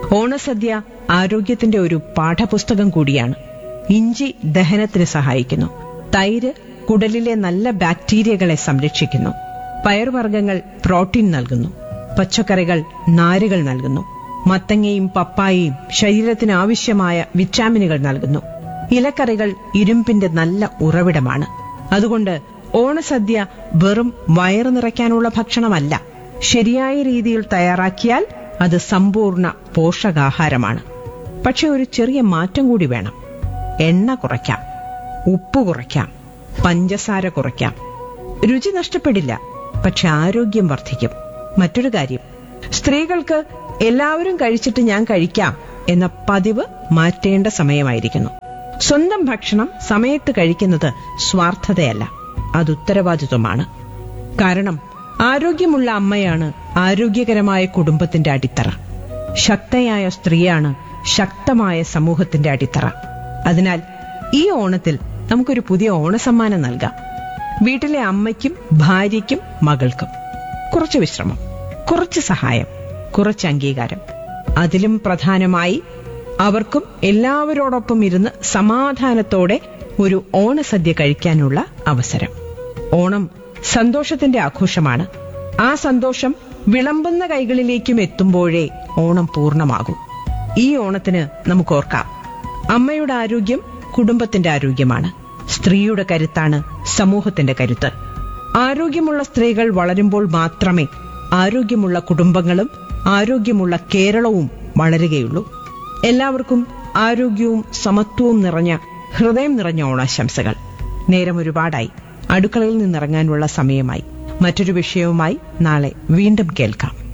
ഓണസദ്യ ആരോഗ്യത്തിന്റെ ഒരു പാഠപുസ്തകം കൂടിയാണ് ഇഞ്ചി ദഹനത്തിന് സഹായിക്കുന്നു തൈര് കുടലിലെ നല്ല ബാക്ടീരിയകളെ സംരക്ഷിക്കുന്നു പയർവർഗ്ഗങ്ങൾ പ്രോട്ടീൻ നൽകുന്നു പച്ചക്കറികൾ നാരുകൾ നൽകുന്നു മത്തങ്ങയും പപ്പായയും ശരീരത്തിന് ആവശ്യമായ വിറ്റാമിനുകൾ നൽകുന്നു ഇലക്കറികൾ ഇരുമ്പിന്റെ നല്ല ഉറവിടമാണ് അതുകൊണ്ട് ഓണസദ്യ വെറും വയറു നിറയ്ക്കാനുള്ള ഭക്ഷണമല്ല ശരിയായ രീതിയിൽ തയ്യാറാക്കിയാൽ അത് സമ്പൂർണ്ണ പോഷകാഹാരമാണ് പക്ഷെ ഒരു ചെറിയ മാറ്റം കൂടി വേണം എണ്ണ കുറയ്ക്കാം ഉപ്പ് കുറയ്ക്കാം പഞ്ചസാര കുറയ്ക്കാം രുചി നഷ്ടപ്പെടില്ല പക്ഷെ ആരോഗ്യം വർദ്ധിക്കും മറ്റൊരു കാര്യം സ്ത്രീകൾക്ക് എല്ലാവരും കഴിച്ചിട്ട് ഞാൻ കഴിക്കാം എന്ന പതിവ് മാറ്റേണ്ട സമയമായിരിക്കുന്നു സ്വന്തം ഭക്ഷണം സമയത്ത് കഴിക്കുന്നത് സ്വാർത്ഥതയല്ല അത് ഉത്തരവാദിത്വമാണ് കാരണം ആരോഗ്യമുള്ള അമ്മയാണ് ആരോഗ്യകരമായ കുടുംബത്തിന്റെ അടിത്തറ ശക്തയായ സ്ത്രീയാണ് ശക്തമായ സമൂഹത്തിന്റെ അടിത്തറ അതിനാൽ ഈ ഓണത്തിൽ നമുക്കൊരു പുതിയ ഓണസമ്മാനം നൽകാം വീട്ടിലെ അമ്മയ്ക്കും ഭാര്യയ്ക്കും മകൾക്കും കുറച്ച് വിശ്രമം കുറച്ച് സഹായം കുറച്ച് അംഗീകാരം അതിലും പ്രധാനമായി അവർക്കും എല്ലാവരോടൊപ്പം ഇരുന്ന് സമാധാനത്തോടെ ഒരു ഓണസദ്യ കഴിക്കാനുള്ള അവസരം ഓണം സന്തോഷത്തിന്റെ ആഘോഷമാണ് ആ സന്തോഷം വിളമ്പുന്ന കൈകളിലേക്കും എത്തുമ്പോഴേ ഓണം പൂർണ്ണമാകും ഈ ഓണത്തിന് നമുക്ക് ഓർക്കാം അമ്മയുടെ ആരോഗ്യം കുടുംബത്തിന്റെ ആരോഗ്യമാണ് സ്ത്രീയുടെ കരുത്താണ് സമൂഹത്തിന്റെ കരുത്ത് ആരോഗ്യമുള്ള സ്ത്രീകൾ വളരുമ്പോൾ മാത്രമേ ആരോഗ്യമുള്ള കുടുംബങ്ങളും ആരോഗ്യമുള്ള കേരളവും വളരുകയുള്ളൂ എല്ലാവർക്കും ആരോഗ്യവും സമത്വവും നിറഞ്ഞ ഹൃദയം നിറഞ്ഞ ഓണാശംസകൾ നേരം ഒരുപാടായി അടുക്കളയിൽ നിന്നിറങ്ങാനുള്ള സമയമായി മറ്റൊരു വിഷയവുമായി നാളെ വീണ്ടും കേൾക്കാം